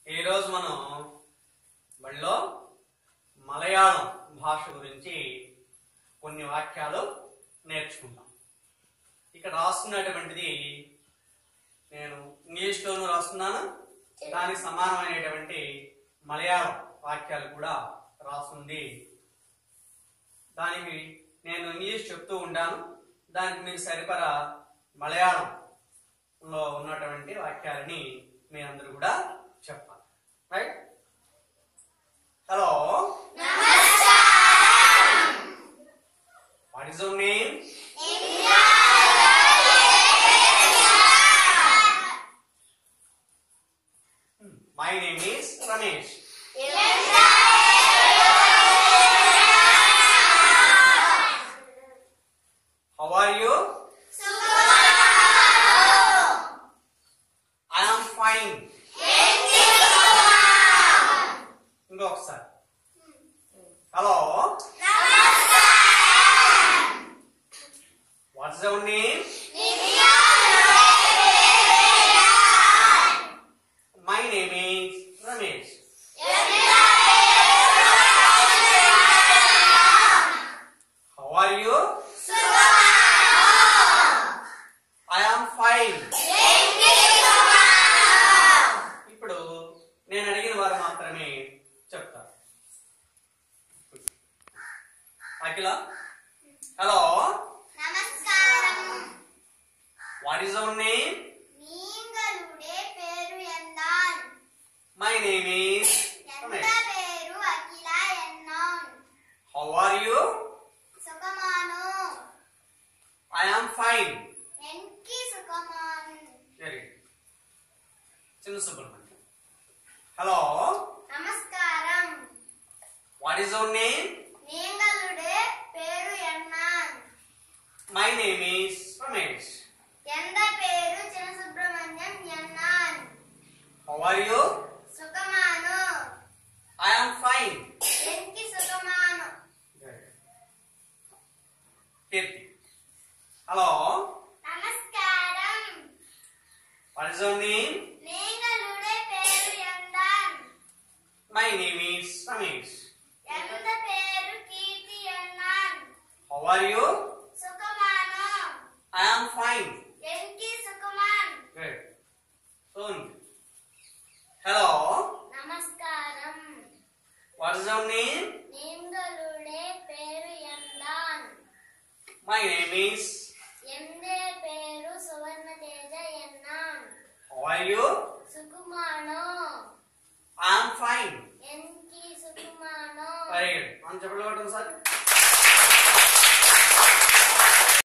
ఈరోజు మనం బడిలో మలయాళం భాష గురించి కొన్ని వాక్యాలు నేర్చుకుందాం ఇక్కడ రాస్తున్నటువంటిది నేను ఇంగ్లీష్లోనూ రాస్తున్నాను దానికి సమానమైనటువంటి మలయాళం వాక్యాలు కూడా రాస్తుంది దానికి నేను ఇంగ్లీష్ చెప్తూ ఉంటాను దానికి మీకు సరిపడా మలయాళంలో ఉన్నటువంటి వాక్యాలని మీరందరూ కూడా చెప్పాలి right hello what is your name my name is Ramesh how are you I am fine ఇంకొకసారి hello what's your name my name is Ramesh how are you I am fine ఇప్పుడు నేను అడిగిన వారు మాత్రమే చెప్తారు అఖిల హలో നമസ്കാരം వాట్ ఈస్ అవర్ నేమ్ നിങ്ങളുടെ പേരു എന്താണ് మై నేమ్ ఈస్ എന്റെ പേരു അഖില എന്നാണ് హౌ ఆర్ యూ സുഖമാണോ ఐ ఆమ్ ఫైన్ എനിക്ക് സുഖമാണ് వెరీ చిన్న సుబ్రహ్మణ్యం హలో നമസ്കാരം వాట్ ఈస్ అవర్ నేమ్ നിങ്ങളുടെ പേരു എന്നാണ് మై నేమ్ ఈస్ రమేష్ എന്റെ പേരു ചിനസുബ്രഹ്മണ്യം എന്നാണ് హౌ ఆర్ యూ സുഖമാണോ ఐ ఆమ్ ఫైన్ എനിക്ക് സുഖമാണ് కీర్తి హలో നമസ്കാരം వాట్ ఈస్ అవర్ నేమ్ നിങ്ങളുടെ പേരു എന്താണ് మై నేమ్ ఈస్ రమేష్ എന്റെ പേരു കീർത്തി എന്നാണ് హౌ ఆర్ యూ സുഖമാണോ ఐ ఆమ్ ఫైన్ എനിക്ക് സുഖമാണ് గుడ్ సోన్ హలో നമസ്കാരം వాట్ ఈస్ అవర్ నేమ్ നിങ്ങളുടെ പേര് എന്താണ് మై నేమ్ ఈస్ എന്റെ പേരു സുവർണ തേജ എന്നാണ് హౌ ఆర్ యూ സുഖമാണോ ఐ ఆమ్ ఫైన్ എനിക്ക് സുഖമാണോ వెరీ గుడ్ మనం చెప్పలు కొట్టండి సార్